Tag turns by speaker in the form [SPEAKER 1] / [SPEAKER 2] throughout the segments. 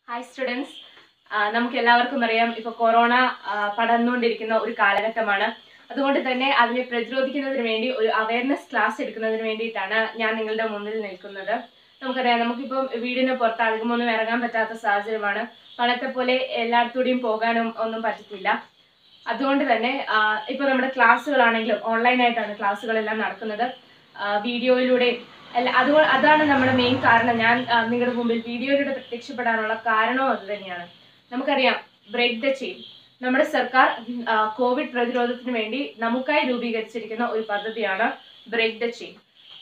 [SPEAKER 1] hi students നമുക്ക് എല്ലാവർക്കും അറിയാം ഇപ്പോൾ കൊറോണ ആ, പടർന്നുകൊണ്ടിരിക്കുന്ന ഒരു കാലഘട്ടമാണ് അതുകൊണ്ട് തന്നെ അതിനെ പ്രതിരോധിക്കുന്നതിന് വേണ്ടി ഒരു അവയർനെസ് ക്ലാസ് എടുക്കുന്നതിന് വേണ്ടിയിട്ടാണ് ഞാൻ നിങ്ങളുടെ മുന്നിൽ നിൽക്കുന്നത് നമുക്കറിയാം നമുക്കിപ്പം വീടിന് പുറത്ത് അധികമൊന്നും ഇറങ്ങാൻ പറ്റാത്ത സാഹചര്യമാണ് പണ്ടത്തെ പോലെ എല്ലായിടത്തൂടെയും പോകാനും ഒന്നും പറ്റത്തില്ല അതുകൊണ്ട് തന്നെ ആ, ഇപ്പോൾ നമ്മുടെ ക്ലാസ്സുകളാണെങ്കിലും ഓൺലൈനായിട്ടാണ് ക്ലാസ്സുകളെല്ലാം നടക്കുന്നത് ആ, വീഡിയോയിലൂടെ അല്ല അതുകൊണ്ട് അതാണ് നമ്മുടെ മെയിൻ കാരണം ഞാൻ ആ, നിങ്ങളുടെ മുമ്പിൽ വീഡിയോയിലൂടെ പ്രത്യക്ഷപ്പെടാനുള്ള കാരണവും അത് തന്നെയാണ് നമുക്കറിയാം ബ്രേക്ക് ദ ചെയിൻ നമ്മുടെ സർക്കാർ ആ, കോവിഡ് പ്രതിരോധത്തിന് വേണ്ടി നമുക്കായി രൂപീകരിച്ചിരിക്കുന്ന ഒരു പദ്ധതിയാണ് ബ്രേക്ക് ദ ചെയിൻ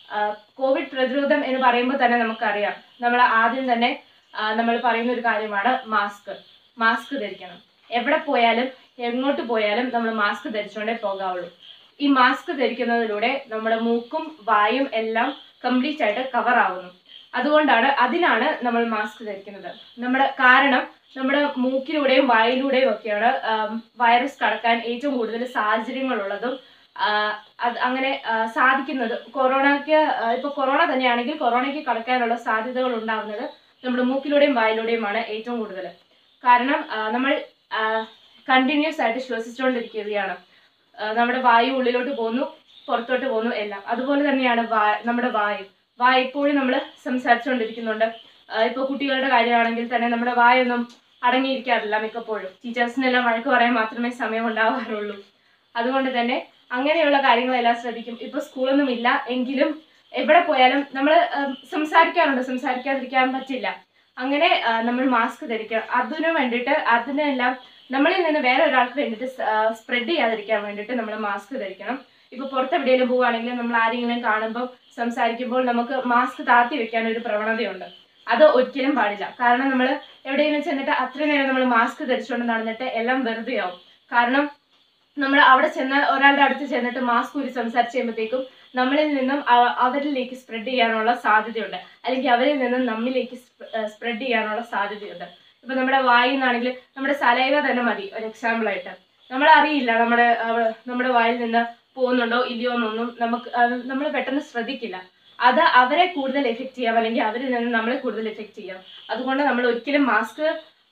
[SPEAKER 1] കോവിഡ് പ്രതിരോധം എന്ന് പറയുമ്പോൾ തന്നെ നമുക്കറിയാം നമ്മൾ ആദ്യം തന്നെ നമ്മൾ പറയുന്ന ഒരു കാര്യമാണ് മാസ്ക് മാസ്ക് ധരിക്കണം എവിടെ പോയാലും എങ്ങോട്ട് പോയാലും നമ്മൾ മാസ്ക് ധരിച്ചുകൊണ്ടേ പോകാവുള്ളൂ ഈ മാസ്ക് ധരിക്കുന്നതിലൂടെ നമ്മുടെ മൂക്കും വായും എല്ലാം കംപ്ലീറ്റ് ആയിട്ട് കവർ ആവുന്നു അതുകൊണ്ടാണ് അതിനാണ് നമ്മൾ മാസ്ക് ധരിക്കുന്നത് നമ്മുടെ കാരണം നമ്മുടെ മൂക്കിലൂടെയും വായിലൂടെയും ഒക്കെയാണ് ആം, വൈറസ് കടക്കാൻ ഏറ്റവും കൂടുതൽ സാഹചര്യങ്ങളുള്ളതും ആ, അത് അങ്ങനെ ആ, സാധിക്കുന്നത് കൊറോണയ്ക്ക് ആ, ഇപ്പൊ കൊറോണ തന്നെയാണെങ്കിൽ കൊറോണയ്ക്ക് കടക്കാനുള്ള സാധ്യതകൾ ഉണ്ടാകുന്നത് നമ്മുടെ മൂക്കിലൂടെയും വായിലൂടെയുമാണ് ഏറ്റവും കൂടുതൽ കാരണം ആ, നമ്മൾ കണ്ടിന്യൂസ് ആയിട്ട് ശ്വസിച്ചുകൊണ്ടിരിക്കുകയാണ് ആ, നമ്മുടെ വായു ഉള്ളിലോട്ട് പോകുന്നു പുറത്തോട്ട് പോകുന്നു എല്ലാം അതുപോലെ തന്നെയാണ് വാ നമ്മുടെ വായു വായ എപ്പോഴും നമ്മൾ സംസാരിച്ചുകൊണ്ടിരിക്കുന്നുണ്ട് ആ, ഇപ്പൊ കുട്ടികളുടെ കാര്യമാണെങ്കിൽ തന്നെ നമ്മുടെ വായൊന്നും അടങ്ങിയിരിക്കാറില്ല മിക്കപ്പോഴും ടീച്ചേഴ്സിനെല്ലാം വഴക്ക് പറയാൻ മാത്രമേ സമയം ഉണ്ടാവാറുള്ളൂ അതുകൊണ്ട് തന്നെ അങ്ങനെയുള്ള കാര്യങ്ങളെല്ലാം ശ്രദ്ധിക്കും ഇപ്പൊ സ്കൂളൊന്നും ഇല്ല എങ്കിലും എവിടെ പോയാലും നമ്മൾ സംസാരിക്കാറുണ്ട് സംസാരിക്കാതിരിക്കാൻ പറ്റില്ല അങ്ങനെ ആ, നമ്മൾ മാസ്ക് ധരിക്കുക അതിനു വേണ്ടിയിട്ട് അതിനെല്ലാം നമ്മളിൽ നിന്ന് വേറെ ഒരാൾക്ക് വേണ്ടിയിട്ട് സ്പ്രെഡ് ചെയ്യാതിരിക്കാൻ വേണ്ടിയിട്ട് നമ്മൾ മാസ്ക് ധരിക്കണം ഇപ്പൊ പുറത്തെവിടെയെങ്കിലും പോവുകയാണെങ്കിൽ നമ്മൾ ആരെങ്കിലും കാണുമ്പോൾ സംസാരിക്കുമ്പോൾ നമുക്ക് മാസ്ക് താത്തി വെക്കാൻ ഒരു പ്രവണതയുണ്ട് അത് ഒരിക്കലും പാടില്ല കാരണം നമ്മൾ എവിടെയെങ്കിലും ചെന്നിട്ട് അത്ര നേരം നമ്മൾ മാസ്ക് ധരിച്ചുകൊണ്ട് നടന്നിട്ട് എല്ലാം വെറുതെ ആവും കാരണം നമ്മൾ അവിടെ ചെന്ന് ഒരാളുടെ അടുത്ത് ചെന്നിട്ട് മാസ്ക് ഊരി സംസാരിച്ച് കഴിയുമ്പോഴത്തേക്കും നമ്മളിൽ നിന്നും അവ- അവരിലേക്ക് സ്പ്രെഡ് ചെയ്യാനുള്ള സാധ്യതയുണ്ട് അല്ലെങ്കിൽ അവരിൽ നിന്നും നമ്മിലേക്ക് സ്പ്രെഡ് ചെയ്യാനുള്ള സാധ്യതയുണ്ട് ഇപ്പൊ നമ്മുടെ വായിൽ നിന്നാണെങ്കിൽ നമ്മുടെ സലൈവ തന്നെ മതി ഒരു എക്സാമ്പിൾ ആയിട്ട് നമ്മൾ അറിയില്ല നമ്മുടെ അവ- നമ്മുടെ വായിൽ നിന്ന് പോകുന്നുണ്ടോ ഇല്ലയോ എന്നൊന്നും നമുക്ക് നമ്മൾ പെട്ടെന്ന് ശ്രദ്ധിക്കില്ല അത് അവരെ കൂടുതൽ എഫക്റ്റ് ചെയ്യാം അല്ലെങ്കിൽ അവരിൽ നിന്ന് നമ്മളെ കൂടുതൽ എഫക്റ്റ് ചെയ്യാം അതുകൊണ്ട് നമ്മൾ ഒരിക്കലും മാസ്ക്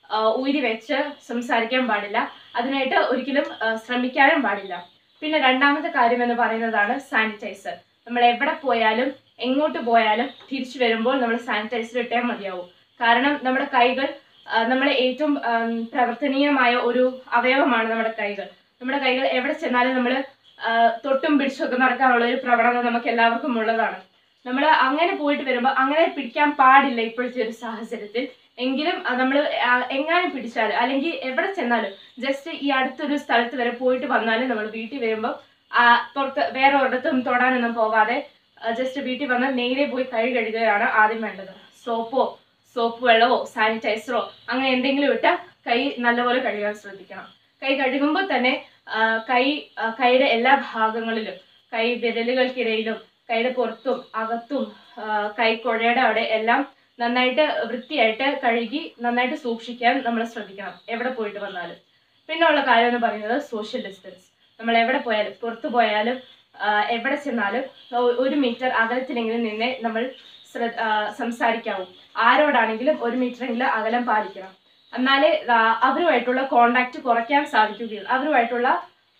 [SPEAKER 1] ഊരി വെച്ച് സംസാരിക്കാൻ പാടില്ല അതിനായിട്ട് ഒരിക്കലും ആ, ശ്രമിക്കാനും പാടില്ല പിന്നെ രണ്ടാമത്തെ കാര്യം എന്ന് പറയുന്നതാണ് സാനിറ്റൈസർ നമ്മൾ എവിടെ പോയാലും എങ്ങോട്ട് പോയാലും തിരിച്ചു വരുമ്പോൾ നമ്മൾ സാനിറ്റൈസർ ഇട്ടേ മതിയാവും കാരണം നമ്മുടെ കൈകൾ ആ, നമ്മളെ ഏറ്റവും ആം, പ്രവർത്തനീയമായ ഒരു അവയവമാണ് നമ്മുടെ കൈകൾ നമ്മുടെ കൈകൾ എവിടെ ചെന്നാലും നമ്മൾ തൊട്ടും പിടിച്ചൊക്കെ നടക്കാനുള്ള ഒരു പ്രവണത നമുക്ക് എല്ലാവർക്കും ഉള്ളതാണ് നമ്മൾ അങ്ങനെ പോയിട്ട് വരുമ്പോൾ അങ്ങനെ പിടിക്കാൻ പാടില്ല ഇപ്പോഴത്തെ ഒരു സാഹചര്യത്തിൽ എങ്കിലും നമ്മൾ എങ്ങാനും പിടിച്ചാൽ അല്ലെങ്കിൽ എവിടെ ചെന്നാലും ജസ്റ്റ് ഈ അടുത്തൊരു സ്ഥലത്ത് വരെ പോയിട്ട് വന്നാലും നമ്മൾ വീട്ടിൽ വരുമ്പോൾ ആ, പുറത്ത് വേറെ ഒരിടത്തും തൊടാനൊന്നും പോവാതെ ജസ്റ്റ് വീട്ടിൽ വന്ന് നേരെ പോയി കൈ കഴുകുകയാണ് ആദ്യം വേണ്ടത് സോപ്പോ സോപ്പ് വെള്ളമോ സാനിറ്റൈസറോ അങ്ങനെ എന്തെങ്കിലും ഇട്ട് കൈ നല്ലപോലെ കഴുകാൻ ശ്രദ്ധിക്കണം കൈ കഴുകുമ്പോൾ തന്നെ ആ, കൈ ആ, കൈയുടെ എല്ലാ ഭാഗങ്ങളിലും കൈ വിരലുകൾക്കിടയിലും കൈയുടെ പുറത്തും അകത്തും ആ, കൈക്കുഴയുടെ അവിടെ എല്ലാം നന്നായിട്ട് വൃത്തിയായിട്ട് കഴുകി നന്നായിട്ട് സൂക്ഷിക്കാൻ നമ്മൾ ശ്രദ്ധിക്കണം എവിടെ പോയിട്ട് വന്നാലും പിന്നെ ഉള്ള കാര്യം എന്ന് പറയുന്നത് സോഷ്യൽ ഡിസ്റ്റൻസ് നമ്മൾ എവിടെ പോയാലും പുറത്തു പോയാലും ആ, എവിടെ ചെന്നാലും ഒ- ഒരു മീറ്റർ അകലത്തിലെങ്കിലും നിന്നെ നമ്മൾ ശ്ര- ആ, സംസാരിക്കാവൂ ആരോടാണെങ്കിലും ഒരു മീറ്ററെങ്കിലും അകലം പാലിക്കണം എന്നാലേ ആ, അവരുമായിട്ടുള്ള കോണ്ടാക്ട് കുറയ്ക്കാൻ സാധിക്കുകയുള്ളൂ അവരുമായിട്ടുള്ള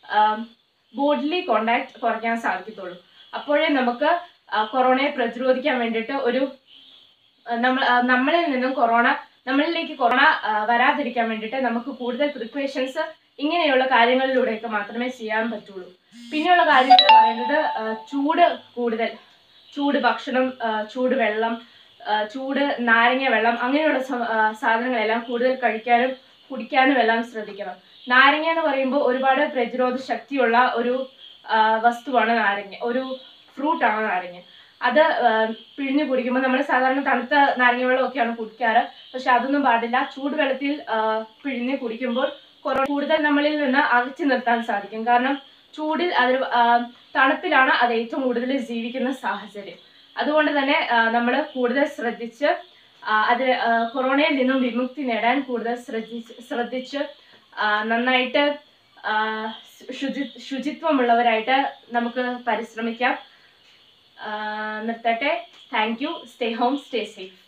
[SPEAKER 1] ബോഡിലി കോണ്ടാക്ട് കുറയ്ക്കാൻ സാധിക്കത്തുള്ളൂ അപ്പോഴേ നമുക്ക് ആ, കൊറോണയെ പ്രതിരോധിക്കാൻ വേണ്ടിയിട്ട് ഒരു ആ, നമ്മൾ ആ, നമ്മളിൽ നിന്നും കൊറോണ നമ്മളിലേക്ക് കൊറോണ ആ, വരാതിരിക്കാൻ വേണ്ടിയിട്ട് നമുക്ക് കൂടുതൽ പ്രിപ്പറേഷൻസ് ഇങ്ങനെയുള്ള കാര്യങ്ങളിലൂടെയൊക്കെ മാത്രമേ ചെയ്യാൻ പറ്റുള്ളൂ പിന്നെയുള്ള കാര്യം എന്ന് പറയുന്നത് ആ, ചൂട് കൂടുതൽ ചൂട് ഭക്ഷണം ആ, ചൂട് വെള്ളം ആ, ചൂട് നാരങ്ങ വെള്ളം അങ്ങനെയുള്ള സ- ആ, സാധനങ്ങളെല്ലാം കൂടുതൽ കഴിക്കാനും കുടിക്കാനും എല്ലാം ശ്രദ്ധിക്കണം നാരങ്ങ എന്ന് പറയുമ്പോൾ ഒരുപാട് പ്രതിരോധ ശക്തിയുള്ള ഒരു ആ, വസ്തുവാണ് നാരങ്ങ ഒരു ഫ്രൂട്ടാണ് നാരങ്ങ അത് ആ, പിഴിഞ്ഞ് കുടിക്കുമ്പോൾ നമ്മൾ സാധാരണ തണുത്ത നാരങ്ങ വെള്ളമൊക്കെയാണ് കുടിക്കാറ് പക്ഷെ അതൊന്നും പാടില്ല ചൂടുവെള്ളത്തിൽ ആ, പിഴിഞ്ഞ് കുടിക്കുമ്പോൾ കുറേ കൂടുതൽ നമ്മളിൽ നിന്ന് അകറ്റി നിർത്താൻ സാധിക്കും കാരണം ചൂടിൽ അത് ആ, തണുപ്പിലാണ് അത് ഏറ്റവും കൂടുതൽ ജീവിക്കുന്ന സാഹചര്യം അതുകൊണ്ട് തന്നെ നമ്മൾ കൂടുതൽ ശ്രദ്ധിച്ച് ആ, അത് ആ, കൊറോണയിൽ നിന്നും വിമുക്തി നേടാൻ കൂടുതൽ ശ്രദ്ധിച്ച് ശ്രദ്ധിച്ച് ആ, നന്നായിട്ട് ആ, ശുചി ശുചിത്വമുള്ളവരായിട്ട് നമുക്ക് പരിശ്രമിക്കാം ആ, നിർത്തട്ടെ thank you stay home stay safe